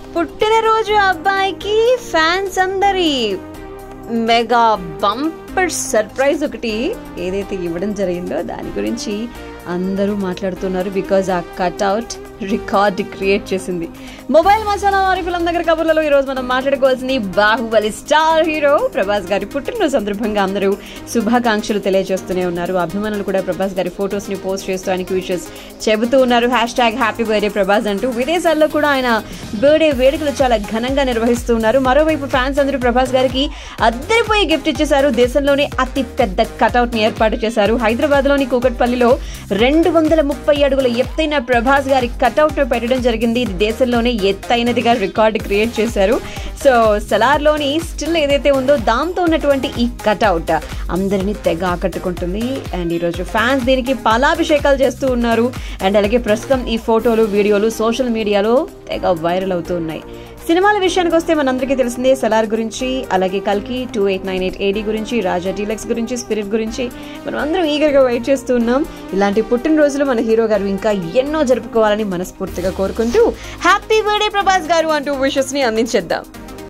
పుట్టినరోజు అబ్బాయికి ఫ్యాన్స్ అందరి మెగా బంపర్ సర్ప్రైజ్ ఒకటి ఏదైతే ఇవ్వడం జరిగిందో దాని గురించి అందరూ మాట్లాడుతున్నారు బికాజ్ ఆ కట్అవుట్ రికార్డ్ క్రియేట్ చేసింది మొబైల్ మసాలా వారి ఫిలం దగ్గర కబుర్లలో ఈ రోజు మనం మాట్లాడుకోవాల్సింది బాహుబలి స్టార్ హీరో ప్రభాస్ గారి పుట్టినరోజు సందర్భంగా అందరూ శుభాకాంక్షలు తెలియజేస్తూనే ఉన్నారు అభిమానులు కూడా ప్రభాస్ గారి ఫొటోస్ ని పోస్ట్ చేస్తూ ఆయనకి విషెస్ చెబుతూ ఉన్నారు hash tag happy birthday Prabhas అంటూ విదేశాల్లో కూడా ఆయన బర్త్డే వేడుకలు చాలా ఘనంగా నిర్వహిస్తూ ఉన్నారు మరోవైపు ఫ్యాన్స్ అందరూ ప్రభాస్ గారికి అద్దరిపోయి గిఫ్ట్ ఇచ్చేశారు దేశంలోనే అతి పెద్ద కటౌట్ ని ఏర్పాటు చేశారు హైదరాబాద్ లోని కూకట్పల్లిలో రెండు వందల ముప్పై అడుగుల ఎత్తైన ప్రభాస్ గారి కటౌట్ ను పెట్టడం జరిగింది ఇది దేశంలోనే ఎత్తైనదిగా రికార్డు క్రియేట్ చేశారు సో సలార్లోని స్టిల్ ఏదైతే ఉందో దాంతో ఉన్నటువంటి ఈ కటౌట్ అందరినీ తెగ ఆకట్టుకుంటుంది అండ్ ఈరోజు ఫ్యాన్స్ దీనికి పాలాభిషేకాలు చేస్తూ ఉన్నారు అండ్ అలాగే ప్రస్తుతం ఈ ఫోటోలు వీడియోలు సోషల్ మీడియాలో తెగ వైరల్ అవుతూ ఉన్నాయి సినిమాల విషయానికి వస్తే మనందరికీ తెలిసిందే సలార్ గురించి అలాగే కల్కి two eight nine eight AD గురించి రాజా డీలక్స్ గురించి స్పిరిట్ గురించి మనం అందరం ఈగర్గా వెయిట్ చేస్తూ ఉన్నాం ఇలాంటి పుట్టినరోజులు మన హీరో గారు ఇంకా ఎన్నో జరుపుకోవాలని మనస్ఫూర్తిగా కోరుకుంటూ హ్యాపీ బర్త్డే ప్రభాస్ గారు అంటూ విషెస్ ని అందించేద్దాం